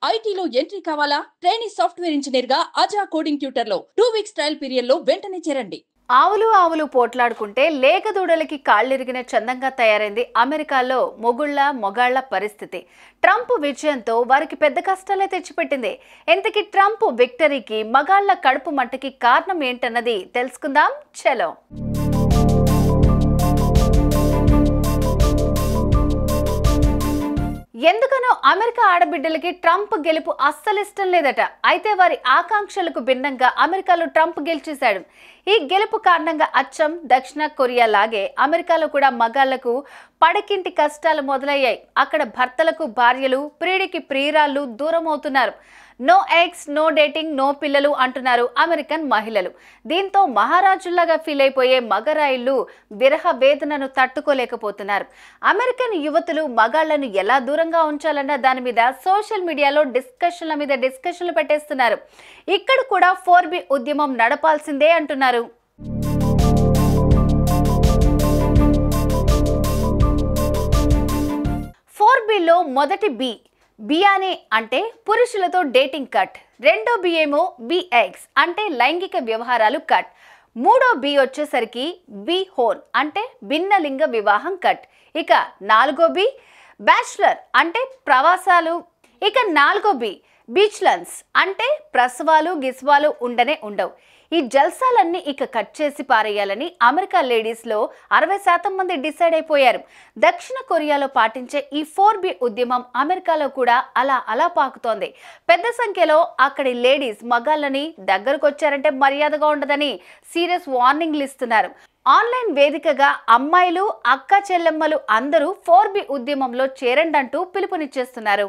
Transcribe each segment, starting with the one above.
ఐటీలో ఎంట్రీ కావాలా training software engineer గా అజా కోడింగ్ ట్యూటర్ లో టూ వీక్స్ ట్రయల్ పీరియడ్ లో వెంటనే చేరండి ఆవులు ఆవులు పోట్లాడుకుంటే లేకదూడలకి కాళ్ళిరిగిన చందంగా తయారైంది అమెరికాలో మొగుళ్ళ మొగాళ్ల పరిస్థితి ట్రంప్ విజయంతో వారికి పెద్ద కష్టాలే తెచ్చిపెట్టింది ఎంతకి ట్రంప్ విక్టరీకి మగాళ్ల కడుపు మంటకి కారణం ఏంటన్నది తెలుసుకుందాం చలో ఎందుకనో అమెరికా ఆడబిడ్డలకి ట్రంప్ గెలుపు అస్సలు ఇష్టం లేదట అయితే వారి ఆకాంక్షలకు భిన్నంగా అమెరికాలో ట్రంప్ గెలిచేశాడు ఈ గెలుపు కారణంగా అచ్చం దక్షిణ కొరియా లాగే అమెరికాలో కూడా మగాళ్లకు పడకింటి కష్టాలు మొదలయ్యాయి అక్కడ భర్తలకు భార్యలు ప్రియుడికి ప్రియురాళ్ళు దూరం అవుతున్నారు no eggs no dating no పిల్లలు అంటున్నారు అమెరికన్ మహిళలు దీంతో మహారాజుల్లాగా ఫీల్ అయిపోయే మగరాయిళ్ళు విరహ వేదనను తట్టుకోలేకపోతున్నారు అమెరికన్ యువతులు మగాళ్లను ఎలా దూరంగా ఉంచాలన్న దాని మీద సోషల్ మీడియాలో డిస్కషన్ల మీద డిస్కషన్లు పెట్టేస్తున్నారు ఇక్కడ కూడా ఫోర్ బి ఉద్యమం నడపాల్సిందే అంటున్నారు ఫోర్ బిలో మొదటి బి బియానే అంటే పురుషులతో డేటింగ్ కట్ రెండో బి ఏమో బిఎక్స్ అంటే లైంగిక వ్యవహారాలు కట్ మూడో బి వచ్చేసరికి బి హోన్ అంటే భిన్నలింగ వివాహం కట్ ఇక నాలుగో బి బ్యాచులర్ అంటే ప్రవాసాలు ఇక నాలుగో బి బీచ్లన్స్ అంటే ప్రసవాలు గిస్వాలు ఉండనే ఉండవు ఈ జల్సాలన్నీ ఇక కట్ చేసి పారేయాలని అమెరికా లేడీస్లో అరవై శాతం మంది డిసైడ్ అయిపోయారు దక్షిణ కొరియాలో పాటించే ఈ ఫోర్ బి ఉద్యమం అమెరికాలో కూడా అలా అలా పాకుతోంది పెద్ద సంఖ్యలో అక్కడి లేడీస్ మగాళ్ళని దగ్గరకు వచ్చారంటే మర్యాదగా ఉండదని సీరియస్ వార్నింగ్లు ఇస్తున్నారు ఆన్లైన్ వేదికగా అమ్మాయిలు అక్క చెల్లెమ్మలు అందరూ ఫోర్ బి ఉద్యమంలో చేరండి అంటూ పిలుపునిచ్చేస్తున్నారు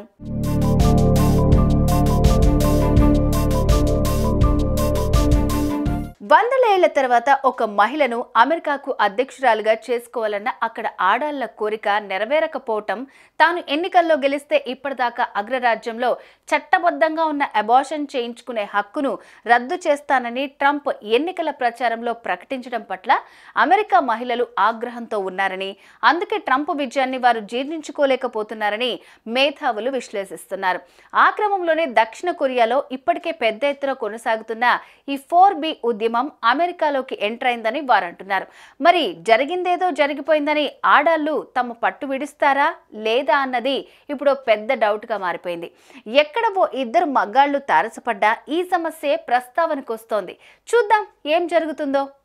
వందలేళ్ల తర్వాత ఒక మహిళను అమెరికాకు అధ్యక్షురాలుగా చేసుకోవాలన్న అక్కడ ఆడాళ్ల కోరిక నెరవేరకపోవటం తాను ఎన్నికల్లో గెలిస్తే ఇప్పటిదాకా అగ్రరాజ్యంలో చట్టబద్ధంగా ఉన్న అబార్షన్ చేయించుకునే హక్కును రద్దు చేస్తానని ట్రంప్ ఎన్నికల ప్రచారంలో ప్రకటించడం పట్ల అమెరికా మహిళలు ఆగ్రహంతో ఉన్నారని అందుకే ట్రంప్ విజయాన్ని వారు జీర్ణించుకోలేకపోతున్నారని మేధావులు విశ్లేషిస్తున్నారు ఆ క్రమంలోనే దక్షిణ కొరియాలో ఇప్పటికే పెద్ద ఎత్తున కొనసాగుతున్న ఈ ఫోర్ బి ఉద్యమం అమెరికాలోకి ఎంటర్ అయిందని వారు అంటున్నారు మరి జరిగిందేదో జరిగిపోయిందని ఆడాళ్ళు తమ పట్టు విడుస్తారా లేదా అన్నది ఇప్పుడు పెద్ద డౌట్గా మారిపోయింది ఎక్కడ ఓ ఇద్దరు మగ్గాళ్ళు తారసపడ్డా ఈ సమస్యే ప్రస్తావనకు వస్తోంది చూద్దాం ఏం జరుగుతుందో